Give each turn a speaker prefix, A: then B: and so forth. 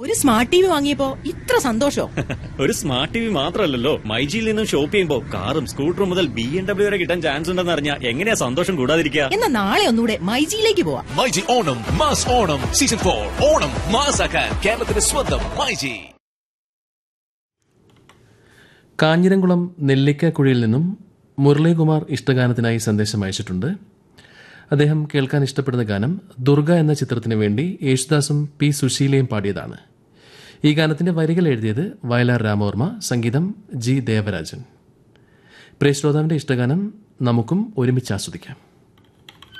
A: ഒരു smart T V വാങ്ങിയപ്പോ ഇത്ര സന്തോഷോ
B: ഒരു സ്മാർട്ട് ടി വി മാത്രമല്ലല്ലോ മൈജിയിൽ നിന്നും ഷോപ്പ് ചെയ്യുമ്പോൾ കാറും സ്കൂട്ടറും മുതൽ ബി എം ഡബ്ല്യു വരെ കിട്ടാൻ ചാൻസ് ഉണ്ടെന്ന് അറിഞ്ഞാൽ എങ്ങനെയാ സന്തോഷം കൂടാതിരിക്കുക
A: എന്നാ നാളെ ഒന്നുകൂടെ മൈജിയിലേക്ക് പോവാം
C: myG Onam mass Onam season for Onam മാസാക്കാൻ കേരളത്തിന്റെ സ്വന്തം മൈജി
D: കാഞ്ഞിരംകുളം നെല്ലിക്കക്കുഴിയിൽ നിന്നും മുരളീകുമാർ ഇഷ്ടഗാനത്തിനായി സന്ദേശം അയച്ചിട്ടുണ്ട് അദ്ദേഹം കേൾക്കാൻ ഇഷ്ടപ്പെടുന്ന ഗാനം ദുർഗ എന്ന ചിത്രത്തിന് വേണ്ടി യേശുദാസും പി സുശീലയും പാടിയതാണ് ഈ ഗാനത്തിന്റെ വരികൾ എഴുതിയത് വയലാർ രാമവർമ്മ സംഗീതം ജി ദേവരാജൻ പ്രിയ ശ്രോതാവിന്റെ ഇഷ്ടഗാനം നമുക്കും ഒരുമിച്ച് ആസ്വദിക്കാം